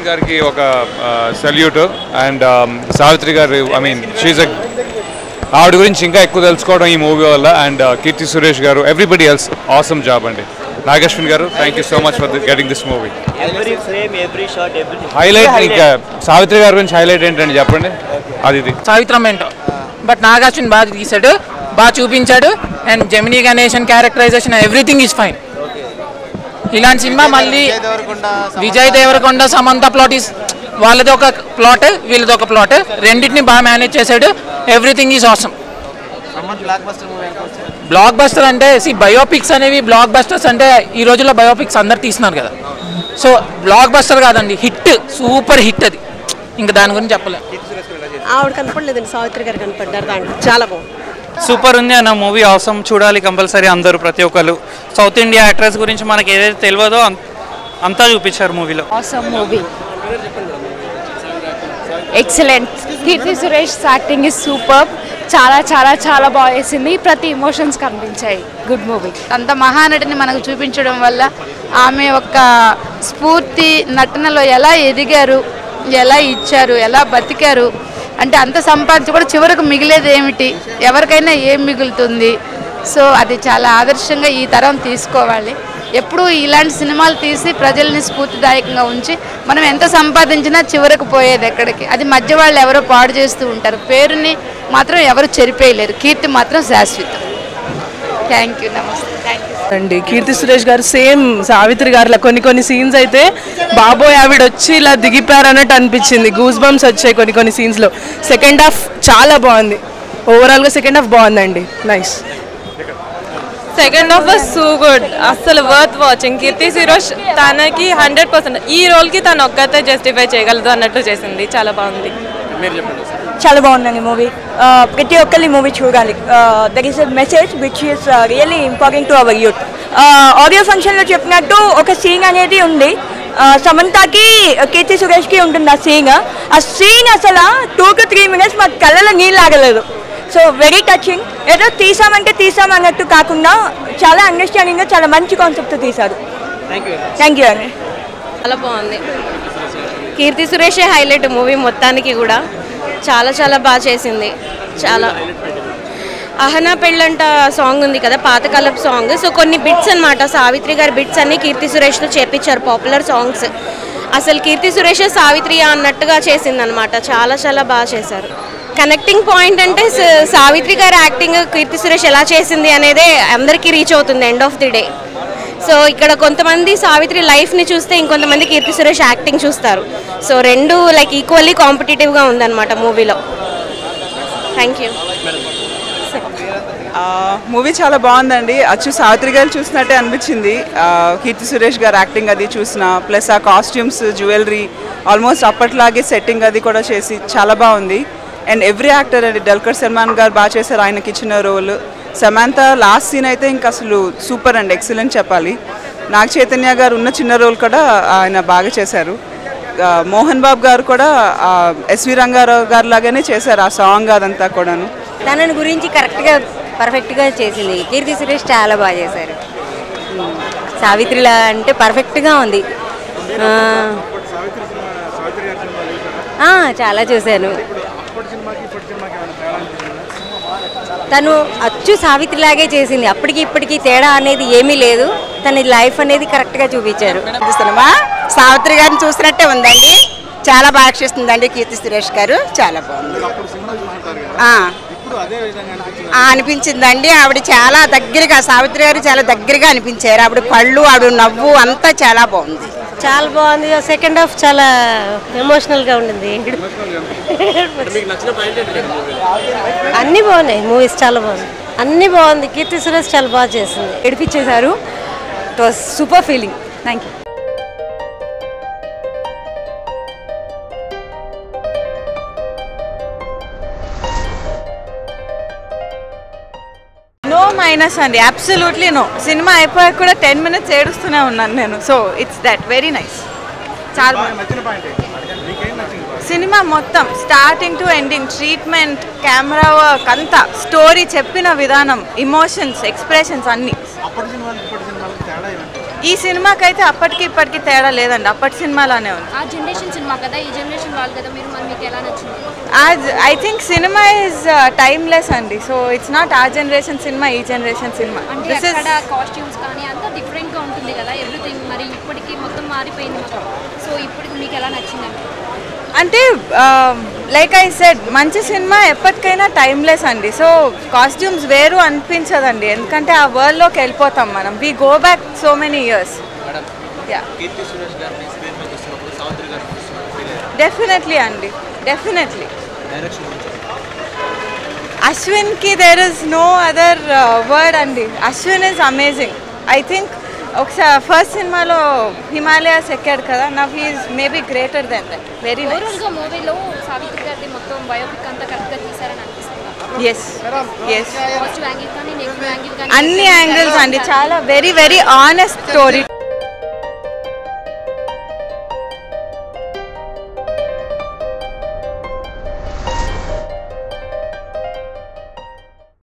గారికి ఒక salute and Savitri గారు ఐ మీన్ షీజ్ ఆవిడ గురించి ఇంకా ఎక్కువ తెలుసుకోవడం ఈ మూవీ వల్ల అండ్ కీర్తి సురేష్ గారు ఎవ్రీబడి ఎల్స్ ఆసమ్ జాబ్ అండి నాగేశ్వన్ గారు thank you so much for getting this movie every frame every shot every highlight ఇంకా సావిత్రి గారి గురించి హైలైట్ ఏంటండి చెప్పండి అది ఇది సావిత్రం ఏంటో బట్ నాగార్జున బాగా తీశాడు బాగా చూపించాడు and Gemini Ganesan characterization everything is fine ఇలాంటి సినిమా మళ్ళీ విజయ్ దేవరకొండ సమంత ప్లాట్ ఈస్ వాళ్ళది ఒక ప్లాట్ వీళ్ళది ఒక ప్లాట్ రెండింటిని బాగా మేనేజ్ చేశాడు everything is awesome blockbuster అంటే సి బయోపిక్స్ అనేవి బ్లాక్ బస్టర్స్ అంటే ఈ రోజుల్లో బయోపిక్స్ అందరు తీస్తున్నారు కదా సో బ్లాక్ బస్టర్ కాదండి హిట్ సూపర్ హిట్ అది ఇంకా దాని గురించి చెప్పలేం ఆవిడ కనపడలేదండి సావిత్రి గారు కనపడ్డారు దాంట్లో చాలా బాగుంది సూపర్ ఉంది అన్న మూవీ అవసరం చూడాలి కంపల్సరీ అందరూ ప్రతి ఒక్కరు సౌత్ ఇండియా యాక్ట్రెస్ గురించి మనకి ఏదైతే తెలియదో అం- అంతా చూపించారు మూవీలో awesome movie. Excellent Keerthy Suresh acting is super చాలా చాలా చాలా బాగా వేసింది ప్రతి ఇమోషన్స్ కనిపించాయి గుడ్ మూవీ అంత మహానటిని మనకు చూపించడం వల్ల ఆమె ఒక స్ఫూర్తి నటనలో ఎలా ఎదిగారు ఎలా ఇచ్చారు ఎలా బతికారు అంటే అంత సంపాదించి కూడా చివరకు మిగిలేది ఏమిటి ఎవరికైనా ఏం మిగులుతుంది సో అది చాలా ఆదర్శంగా ఈ తరం తీసుకోవాలి ఎప్పుడు ఇలాంటి సినిమాలు తీసి ప్రజల్ని స్ఫూర్తిదాయకంగా ఉంచి మనం ఎంత సంపాదించినా చివరకు పోయేది ఎక్కడికి అది మధ్య వాళ్ళు ఎవరో పాడు చేస్తూ ఉంటారు పేరుని మాత్రం ఎవరు చెరిపేయలేరు కీర్తి మాత్రం శాశ్వతం థ్యాంక్ యూ నమస్తే థ్యాంక్ యూ అండి కీర్తి సురేష్ గారు సేమ్ సావిత్రి గారిలా కొన్ని కొన్ని సీన్స్ అయితే బాబోయ్ ఆవిడ వచ్చి ఇలా దిగిపారు అన్నట్టు అనిపించింది గూస్ బంప్స్ వచ్చాయి కొన్ని కొన్ని సీన్స్లో సెకండ్ హాఫ్ చాలా బాగుంది ఓవరాల్గా సెకండ్ హాఫ్ బాగుందండి nice second half was so good అస్సలు వర్త్ వాచింగ్ కీర్తి సురేష్ తనకి హండ్రెడ్ పర్సెంట్ ఈ రోల్కి తను ఒక్కతే జస్టిఫై చేయగలదు అన్నట్టు చేసింది చాలా బాగుంది చాలా బాగుందండి మూవీ ప్రతి ఒక్కరి మూవీ చూడాలి there is a message which is really important to our youth audio ఫంక్షన్లో చెప్పినట్టు ఒక సీన్ అనేది ఉంది ఆ, సమంతకి కీర్తి సురేష్కి ఉంటుంది ఆ సీన్ ఆ సీన్ అసలు టూ టు త్రీ మినిట్స్ మాకు కళ్ళలో నీళ్ళు ఆగలేదు సో వెరీ టచింగ్ ఏదో తీసామంటే తీసాం అన్నట్టు కాకుండా చాలా అండర్స్టాండింగ్గా చాలా మంచి కాన్సెప్ట్ తీశారు థ్యాంక్ యూ అండి చాలా బాగుంది కీర్తి సురేషే హైలైట్ మూవీ మొత్తానికి కూడా చాలా చాలా బాగా చేసింది చాలా అహనా పెళ్ళంట సాంగ్ ఉంది కదా పాతకాలపు సాంగ్ సో కొన్ని బిట్స్ అన్నమాట సావిత్రి గారి బిట్స్ అన్ని కీర్తి సురేష్తో చేర్పించారు పాపులర్ సాంగ్స్ అసలు కీర్తి సురేష్ సావిత్రి అన్నట్టుగా చేసింది అనమాట చాలా చాలా బాగా చేశారు కనెక్టింగ్ పాయింట్ అంటే స- సావిత్రి గారి యాక్టింగ్ కీర్తి సురేష్ ఎలా చేసింది అనేదే అందరికీ రీచ్ అవుతుంది end of the day so ఇక్కడ కొంతమంది సావిత్రి లైఫ్ని చూస్తే ఇంకొంతమంది కీర్తి సురేష్ యాక్టింగ్ చూస్తారు సో రెండు లైక్ ఈక్వల్లీ కాంపిటేటివ్గా ఉందన్నమాట మూవీలో థ్యాంక్ యూ మూవీ చాలా బాగుందండి అచ్చు సావిత్రి గారు చూసినట్టే అనిపించింది ఆ, కీర్తి సురేష్ గారు యాక్టింగ్ అది చూసిన ప్లస్ ఆ కాస్ట్యూమ్స్ జ్యువెలరీ ఆల్మోస్ట్ అప్పట్లాగే సెట్టింగ్ అది కూడా చేసి చాలా బాగుంది అండ్ ఎవ్రీ యాక్టర్ అండి డల్కర్ సల్మాన్ గారు బాగా చేశారు ఆయనకి ఇచ్చిన రోల్ సమాంత లాస్ట్ సీన్ అయితే ఇంకా అసలు సూపర్ అండి ఎక్సలెంట్ చెప్పాలి నాగ చైతన్య గారు ఉన్న చిన్న రోల్ కూడా ఆయన బాగా చేశారు ఆ, మోహన్ బాబు గారు కూడా ఆ, ఎస్వి రంగారావు గారు లాగానే చేశారు ఆ సాంగ్ అదంతా కూడాను తనని గురించి కరెక్ట్గా పర్ఫెక్ట్గా చేసింది కీర్తి సురేష్ చాలా బాగా చేశారు ఉమ్. సావిత్రిలా అంటే పర్ఫెక్ట్గా ఉంది ఆ. ఆ, చాలా చూశాను తను అచ్చు సావిత్రిలాగే చేసింది అప్పటికి ఇప్పటికి తేడా అనేది ఏమీ లేదు తన లైఫ్ అనేది కరెక్ట్గా చూపించారు సినిమా సావిత్రి గారిని చూసినట్టే ఉందండి చాలా బాగా రక్షిస్తుందండి కీర్తి సురేష్ గారు చాలా బాగుంది ఆ. ఆ, అనిపించిందండి ఆవిడ చాలా దగ్గరగా సావిత్రి గారు చాలా దగ్గరగా అనిపించారు ఆవిడ కళ్ళు ఆవిడ నవ్వు అంతా చాలా బాగుంది చాలా బాగుంది సెకండ్ హాఫ్ చాలా ఎమోషనల్గా ఉండింది అన్నీ బాగున్నాయి మూవీస్ చాలా బాగుంది అన్నీ బాగుంది కీర్తి సురేష్ చాలా బాగా చేసింది ఏడిపించేశారు it was super feeling thank you no minus అండి అబ్సల్యూట్లీ నో సినిమా అయిపోయాక కూడా టెన్ మినిట్స్ ఏడుస్తూనే ఉన్నాను నేను so it's that very nice చాలా సినిమా మొత్తం starting to ending treatment camera work అంతా స్టోరీ చెప్పిన విధానం ఇమోషన్స్ ఎక్స్ప్రెషన్స్ అన్నీ ఈ సినిమాకైతే అప్పటికి ఇప్పటికి తేడా లేదండి అప్పటి సినిమాలానే ఉంది ఆ జనరేషన్ సినిమా కదా ఈ జనరేషన్ వాళ్ళు కదా మీరు మరి మీకు ఎలా నచ్చింది ఐ థింక్ సినిమా ఇస్ టైమ్లెస్ అండి సో ఇట్స్ నాట్ ఆ జనరేషన్ సినిమా ఈ జనరేషన్ సినిమా అంటే దిస్ ఇస్ అక్కడ కాస్ట్యూమ్స్ కానీ అంతా డిఫరెంట్ గా ఉంటుంది కదా ఎవ్రీథింగ్ మరి ఇప్పటికి మొత్తం మారిపోయింది మొత్తం సో ఇప్పటికి మీకు ఎలా నచ్చిందండి అంటే లైక్ ఐ సెడ్ మంచి సినిమా ఎప్పటికైనా టైమ్లెస్ అండి సో కాస్ట్యూమ్స్ వేరు అనిపించదండి ఎందుకంటే ఆ వరల్డ్లోకి వెళ్ళిపోతాం మనం we go back so many years ya definitely అండి డెఫినెట్లీ అశ్విన్కి there is no other word అండి Ashwin is amazing I think ఒకసారి ఫస్ట్ సినిమాలో హిమాలయాస్ ఎక్కాడు కదా now he's maybe greater then that very nice overall గా మూవీలో సావిత్రి గారిది మొత్తం బయోపిక్ అంతా కరెక్ట్ గా తీసారని అనిపిస్తుంది ఎస్ ఎస్ పాజిటివ్ యాంగిల్ కానీ నెగిటివ్ యాంగిల్ కానీ అన్ని యాంగిల్స్ అండి చాలా వెరీ వెరీ ఆనెస్ట్ స్టోరీ